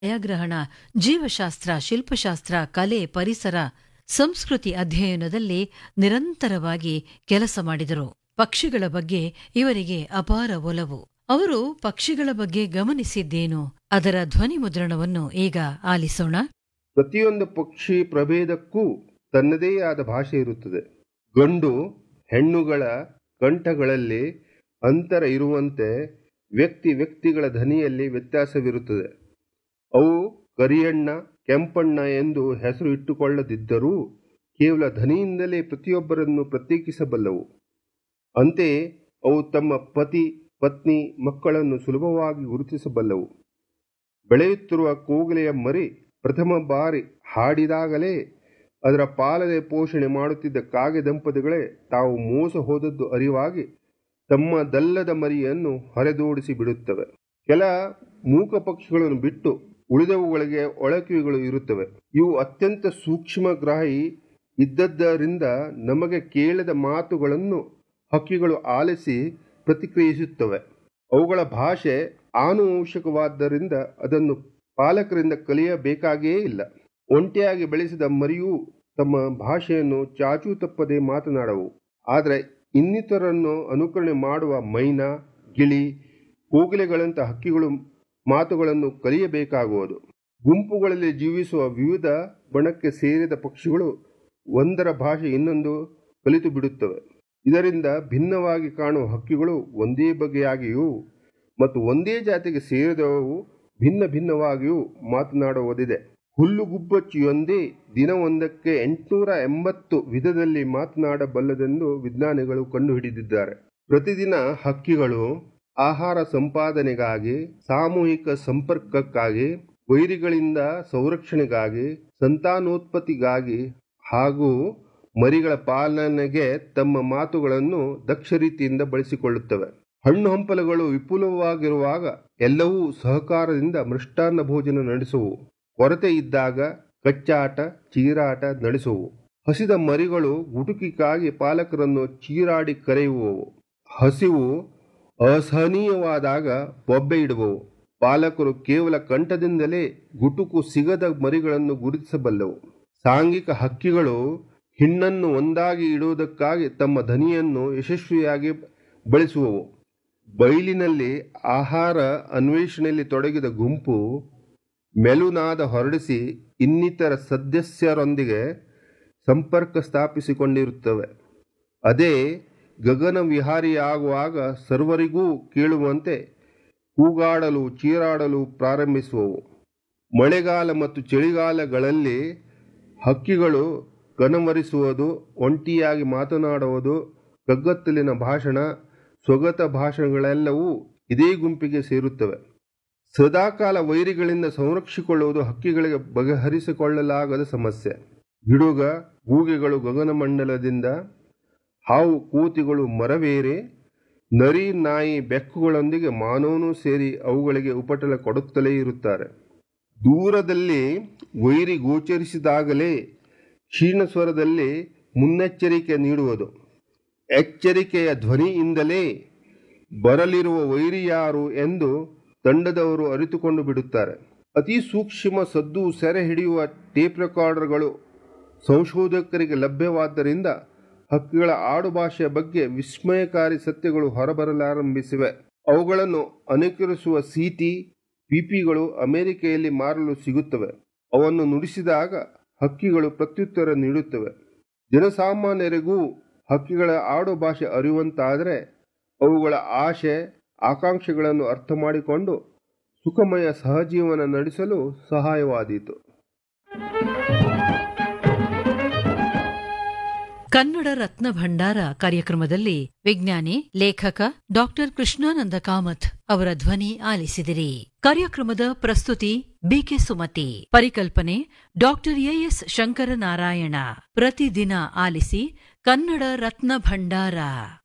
ಛಾಯಾಗ್ರಹಣ ಜೀವಶಾಸ್ತ್ರ ಶಿಲ್ಪಶಾಸ್ತ್ರ ಕಲೆ ಪರಿಸರ ಸಂಸ್ಕೃತಿ ಅಧ್ಯಯನದಲ್ಲಿ ನಿರಂತರವಾಗಿ ಕೆಲಸ ಮಾಡಿದರು ಪಕ್ಷಿಗಳ ಬಗ್ಗೆ ಇವರಿಗೆ ಅಪಾರ ಒಲವು ಅವರು ಪಕ್ಷಿಗಳ ಬಗ್ಗೆ ಗಮನಿಸಿದ್ದೇನು ಅದರ ಧ್ವನಿ ಮುದ್ರಣವನ್ನು ಈಗ ಆಲಿಸೋಣ ಪ್ರತಿಯೊಂದು ಪಕ್ಷಿ ಪ್ರಭೇದಕ್ಕೂ ತನ್ನದೇ ಆದ ಭಾಷೆ ಇರುತ್ತದೆ ಗಂಡು ಹೆಣ್ಣುಗಳ ಕಂಠಗಳಲ್ಲಿ ಅಂತರ ಇರುವಂತೆ ವ್ಯಕ್ತಿ ವ್ಯಕ್ತಿಗಳ ಧ್ವನಿಯಲ್ಲಿ ವ್ಯತ್ಯಾಸವಿರುತ್ತದೆ ಅವು ಕರಿಯಣ್ಣ ಕೆಂಪಣ್ಣ ಎಂದು ಹೆಸರು ಇಟ್ಟುಕೊಳ್ಳದಿದ್ದರೂ ಕೇವಲ ಧ್ವನಿಯಿಂದಲೇ ಪ್ರತಿಯೊಬ್ಬರನ್ನು ಪ್ರತ್ಯೇಕಿಸಬಲ್ಲವು ಅಂತೆಯೇ ಅವು ತಮ್ಮ ಪತಿ ಪತ್ನಿ ಮಕ್ಕಳನ್ನು ಸುಲಭವಾಗಿ ಗುರುತಿಸಬಲ್ಲವು ಬೆಳೆಯುತ್ತಿರುವ ಕೋಗಿಲೆಯ ಮರಿ ಪ್ರಥಮ ಬಾರಿ ಹಾಡಿದಾಗಲೇ ಅದರ ಪಾಲನೆ ಪೋಷಣೆ ಮಾಡುತ್ತಿದ್ದ ಕಾಗೆ ದಂಪತಿಗಳೇ ತಾವು ಮೋಸ ಹೋದದ್ದು ಅರಿವಾಗಿ ತಮ್ಮದಲ್ಲದ ಮರಿಯನ್ನು ಹೊರೆದೋಡಿಸಿ ಬಿಡುತ್ತವೆ ಕೆಲ ಮೂಕ ಪಕ್ಷಿಗಳನ್ನು ಬಿಟ್ಟು ಉಳಿದವುಗಳಿಗೆ ಒಳಕಿವಿಗಳು ಇರುತ್ತವೆ ಇವು ಅತ್ಯಂತ ಸೂಕ್ಷ್ಮಗ್ರಾಹಿ ಇದ್ದದ್ದರಿಂದ ನಮಗೆ ಕೇಳದ ಮಾತುಗಳನ್ನು ಹಕ್ಕಿಗಳು ಆಲಿಸಿ ಪ್ರತಿಕ್ರಿಯಿಸುತ್ತವೆ ಅವುಗಳ ಭಾಷೆ ಆನುವಂಶಿಕವಾದ್ದರಿಂದ ಅದನ್ನು ಪಾಲಕರಿಂದ ಕಲಿಯಬೇಕಾಗಿಯೇ ಇಲ್ಲ ಒಂಟಿಯಾಗಿ ಬೆಳೆಸಿದ ಮರಿಯೂ ತಮ್ಮ ಭಾಷೆಯನ್ನು ಚಾಚೂ ತಪ್ಪದೆ ಮಾತನಾಡವು ಆದರೆ ಇನ್ನಿತರನ್ನು ಅನುಕರಣೆ ಮಾಡುವ ಮೈನಾ ಗಿಳಿ ಕೋಗಿಲೆಗಳಂಥ ಹಕ್ಕಿಗಳು ಮಾತುಗಳನ್ನು ಕಲಿಯಬೇಕಾಗುವುದು ಗುಂಪುಗಳಲ್ಲಿ ಜೀವಿಸುವ ವಿವಿಧ ಬಣಕ್ಕೆ ಸೇರಿದ ಪಕ್ಷಿಗಳು ಒಂದರ ಭಾಷೆ ಇನ್ನೊಂದು ಕಲಿತು ಬಿಡುತ್ತವೆ ಇದರಿಂದ ಭಿನ್ನವಾಗಿ ಕಾಣುವ ಹಕ್ಕಿಗಳು ಒಂದೇ ಬಗೆಯಾಗಿಯೂ ಮತ್ತು ಒಂದೇ ಜಾತಿಗೆ ಸೇರಿದವು ಭಿನ್ನ ಭಿನ್ನವಾಗಿಯೂ ಮಾತನಾಡುವುದಿದೆ ಹುಲ್ಲುಗುಬ್ಬಚ್ಚಿಯೊಂದೇ ದಿನವೊಂದಕ್ಕೆ ಎಂಟುನೂರ ಎಂಬತ್ತು ವಿಧದಲ್ಲಿ ಮಾತನಾಡಬಲ್ಲದೆಂದು ವಿಜ್ಞಾನಿಗಳು ಕಂಡುಹಿಡಿದಿದ್ದಾರೆ ಪ್ರತಿದಿನ ಹಕ್ಕಿಗಳು ಆಹಾರ ಸಂಪಾದನೆಗಾಗಿ ಸಾಮೂಹಿಕ ಸಂಪರ್ಕಕ್ಕಾಗಿ ವೈರಿಗಳಿಂದ ಸಂರಕ್ಷಣೆಗಾಗಿ ಸಂತಾನೋತ್ಪತ್ತಿಗಾಗಿ ಹಾಗೂ ಮರಿಗಳ ಪಾಲನೆಗೆ ತಮ್ಮ ಮಾತುಗಳನ್ನು ದಕ್ಷ ರೀತಿಯಿಂದ ಬಳಸಿಕೊಳ್ಳುತ್ತವೆ ಹಣ್ಣು ಹಂಪಲುಗಳು ವಿಪುಲವಾಗಿರುವಾಗ ಎಲ್ಲವೂ ಸಹಕಾರದಿಂದ ಮೃಷ್ಟಾನ್ನ ಭೋಜನ ನಡೆಸುವು ಕೊರತೆ ಇದ್ದಾಗ ಕಚ್ಚಾಟ ಚೀರಾಟ ನಡೆಸುವು ಹಸಿದ ಮರಿಗಳು ಗುಟುಕಿಗಾಗಿ ಪಾಲಕರನ್ನು ಚೀರಾಡಿ ಕರೆಯುವವು ಹಸಿವು ಅಸಹನೀಯವಾದಾಗ ಬೊಬ್ಬೆ ಇಡುವವು ಪಾಲಕರು ಕೇವಲ ಕಂಠದಿಂದಲೇ ಗುಟುಕು ಸಿಗದ ಮರಿಗಳನ್ನು ಗುರುತಿಸಬಲ್ಲವು ಸಾಂಘಿಕ ಹಕ್ಕಿಗಳು ಹಿಣ್ಣನ್ನು ಒಂದಾಗಿ ಇಡುವುದಕ್ಕಾಗಿ ತಮ್ಮ ಧನಿಯನ್ನು ಯಶಸ್ವಿಯಾಗಿ ಬಳಸುವವು ಬಯಲಿನಲ್ಲಿ ಆಹಾರ ಅನ್ವೇಷಣೆಯಲ್ಲಿ ತೊಡಗಿದ ಗುಂಪು ಮೆಲುನಾದ ಹೊರಡಿಸಿ ಇನ್ನಿತರ ಸದಸ್ಯರೊಂದಿಗೆ ಸಂಪರ್ಕ ಸ್ಥಾಪಿಸಿಕೊಂಡಿರುತ್ತವೆ ಅದೇ ಗಗನ ವಿಹಾರಿಯಾಗುವಾಗ ಸರ್ವರಿಗೂ ಕೇಳುವಂತೆ ಕೂಗಾಡಲು ಚೀರಾಡಲು ಪ್ರಾರಂಭಿಸುವವು ಮಳೆಗಾಲ ಮತ್ತು ಚಳಿಗಾಲಗಳಲ್ಲಿ ಹಕ್ಕಿಗಳು ಕನಮರಿಸುವುದು ಒಂಟಿಯಾಗಿ ಮಾತನಾಡುವುದು ಕಗ್ಗತ್ತಲಿನ ಭಾಷಣ ಸ್ವಗತ ಭಾಷಣಗಳೆಲ್ಲವೂ ಇದೇ ಗುಂಪಿಗೆ ಸೇರುತ್ತವೆ ಸದಾಕಾಲ ವೈರಿಗಳಿಂದ ಸಂರಕ್ಷಿಸಿಕೊಳ್ಳುವುದು ಹಕ್ಕಿಗಳಿಗೆ ಬಗೆಹರಿಸಿಕೊಳ್ಳಲಾಗದ ಸಮಸ್ಯೆ ಗಿಡುಗ ಗೂಗೆಗಳು ಗಗನಮಂಡಲದಿಂದ ಹಾವು ಕೂತಿಗಳು ಮರವೇರೆ ನರಿ ನಾಯಿ ಬೆಕ್ಕುಗಳೊಂದಿಗೆ ಮಾನವನು ಸೇರಿ ಅವುಗಳಿಗೆ ಉಪಟಳ ಕೊಡುತ್ತಲೇ ಇರುತ್ತಾರೆ ದೂರದಲ್ಲಿ ವೈರಿ ಗೋಚರಿಸಿದಾಗಲೇ ಕ್ಷೀಣ ಸ್ವರದಲ್ಲಿ ಮುನ್ನೆಚ್ಚರಿಕೆ ನೀಡುವುದು ಎಚ್ಚರಿಕೆಯ ಧ್ವನಿಯಿಂದಲೇ ಬರಲಿರುವ ವೈರಿ ಯಾರು ಎಂದು ತಂಡದವರು ಅರಿತುಕೊಂಡು ಬಿಡುತ್ತಾರೆ ಅತಿ ಸೂಕ್ಷ್ಮ ಸದ್ದು ಸೆರೆ ಹಿಡಿಯುವ ಟೇಪ್ ರೆಕಾರ್ಡರ್ಗಳು ಸಂಶೋಧಕರಿಗೆ ಲಭ್ಯವಾದ್ದರಿಂದ ಹಕ್ಕಿಗಳ ಆಡುಭಾಷೆಯ ಬಗ್ಗೆ ವಿಸ್ಮಯಕಾರಿ ಸತ್ಯಗಳು ಹೊರಬರಲಾರಂಭಿಸಿವೆ ಅವುಗಳನ್ನು ಅನುಕರಿಸುವ ಸಿಟಿ ಪಿಪಿಗಳು ಅಮೆರಿಕೆಯಲ್ಲಿ ಮಾರಲು ಸಿಗುತ್ತವೆ ಅವನ್ನು ನುಡಿಸಿದಾಗ ಹಕ್ಕಿಗಳು ಪ್ರತ್ಯುತ್ತರ ನೀಡುತ್ತವೆ ಜನಸಾಮಾನ್ಯರಿಗೂ ಹಕ್ಕಿಗಳ ಆಡು ಭಾಷೆ ಅರಿಯುವಂತಾದರೆ ಅವುಗಳ ಆಶೆ ಆಕಾಂಕ್ಷೆಗಳನ್ನು ಅರ್ಥ ಮಾಡಿಕೊಂಡು ಸುಖಮಯ ಸಹಜೀವನ ನಡೆಸಲು ಸಹಾಯವಾದೀತು ಕನ್ನಡ ರತ್ನ ಭಂಡಾರ ಕಾರ್ಯಕ್ರಮದಲ್ಲಿ ವಿಜ್ಞಾನಿ ಲೇಖಕ ಡಾಕ್ಟರ್ ಕೃಷ್ಣಾನಂದ ಕಾಮತ್ ಅವರ ಧ್ವನಿ ಆಲಿಸಿದಿರಿ ಕಾರ್ಯಕ್ರಮದ ಪ್ರಸ್ತುತಿ ಬಿಕೆ ಸುಮತಿ ಪರಿಕಲ್ಪನೆ ಡಾಕ್ಟರ್ ಎಎಸ್ ಶಂಕರನಾರಾಯಣ ಪ್ರತಿದಿನ ಆಲಿಸಿ ಕನ್ನಡ ರತ್ನ ಭಂಡಾರ